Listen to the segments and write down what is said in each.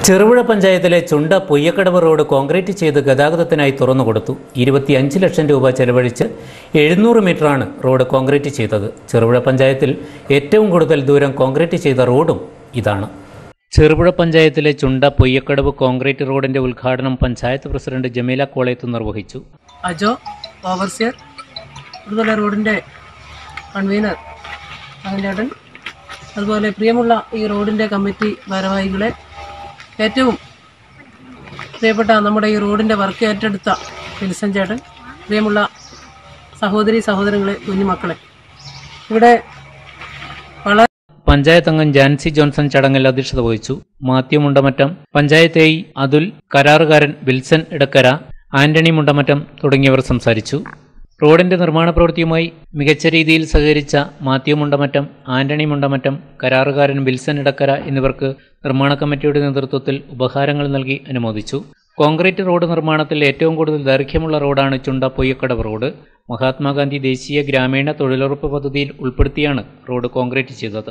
ചെറുപുഴ പഞ്ചായത്തിലെ ചുണ്ട പൊയ്യക്കടവ് road concrete ചെയ്ത് ഗതാഗതത്തിനായി തുറന്നുകൊടുത്തു ഇരുപത്തിയഞ്ച് ലക്ഷം രൂപ ചെലവഴിച്ച് എഴുന്നൂറ് മീറ്ററാണ് റോഡ് കോൺക്രീറ്റ് ചെയ്തത് ചെറുപുഴ പഞ്ചായത്തിൽ ഏറ്റവും കൂടുതൽ ദൂരം കോൺക്രീറ്റ് ചെയ്ത റോഡും ഇതാണ് ചെറുപുഴ പഞ്ചായത്തിലെ ചുണ്ട പൊയ്യക്കടവ് കോൺക്രീറ്റ് റോഡിന്റെ ഉദ്ഘാടനം പഞ്ചായത്ത് പ്രസിഡന്റ് ജമീല കോളയത്ത് നിർവഹിച്ചു അജോ ഓവർസിയർ അതുപോലെ റോഡിൻ്റെ കൺവീനർ ചേട്ടൻ അതുപോലെ പ്രിയമുള്ള ഈ റോഡിൻ്റെ കമ്മിറ്റി ഭാരവാഹികളെ ഏറ്റവും പ്രിയപ്പെട്ട നമ്മുടെ ഈ റോഡിൻ്റെ വർക്ക് ഏറ്റെടുത്ത വിൽസൻ ചേട്ടൻ പ്രിയമുള്ള സഹോദരി സഹോദരങ്ങളെ കുഞ്ഞുമക്കളെ ഇവിടെ വളരെ പഞ്ചായത്ത് അംഗം ജാൻസി ജോൺസൺ ചടങ്ങിൽ അധ്യക്ഷത വഹിച്ചു മാത്യു മുണ്ടമറ്റം പഞ്ചായത്ത് ഐ അതുൽ കരാറുകാരൻ വിൽസൺ ഇടക്കര ആന്റണി മുണ്ടമറ്റം തുടങ്ങിയവർ സംസാരിച്ചു റോഡിന്റെ നിർമ്മാണ പ്രവൃത്തിയുമായി മികച്ച രീതിയിൽ സഹകരിച്ച മാത്യു മുണ്ടമറ്റം ആന്റണി മുണ്ടമറ്റം കരാറുകാരൻ വിൽസൺ ഇടക്കര എന്നിവർക്ക് നിർമ്മാണ കമ്മിറ്റിയുടെ നേതൃത്വത്തിൽ ഉപഹാരങ്ങൾ നൽകി അനുമോദിച്ചു കോൺക്രീറ്റ് റോഡ് നിർമ്മാണത്തിൽ ഏറ്റവും കൂടുതൽ ദൈർഘ്യമുള്ള റോഡാണ് ചുണ്ട പൊയ്യക്കടവ് റോഡ് മഹാത്മാഗാന്ധി ദേശീയ ഗ്രാമീണ തൊഴിലുറപ്പ് പദ്ധതിയിൽ ഉൾപ്പെടുത്തിയാണ് റോഡ് കോൺക്രീറ്റ് ചെയ്തത്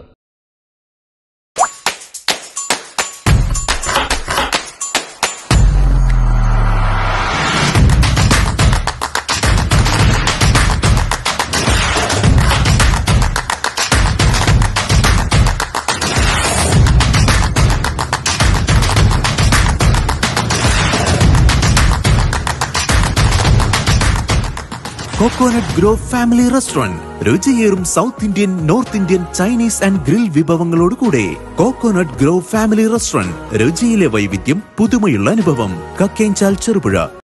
കോക്കോനട്ട് ഗ്രോ ഫാമിലി റെസ്റ്റോറന്റ് രുചിയേറും south Indian north Indian Chinese and grill വിഭവങ്ങളോടുകൂടെ കോക്കോനട്ട് ഗ്രോ ഫാമിലി റെസ്റ്റോറന്റ് രുചിയിലെ വൈവിധ്യം പുതുമയുള്ള അനുഭവം കക്കേഞ്ചാൽ ചെറുപുഴ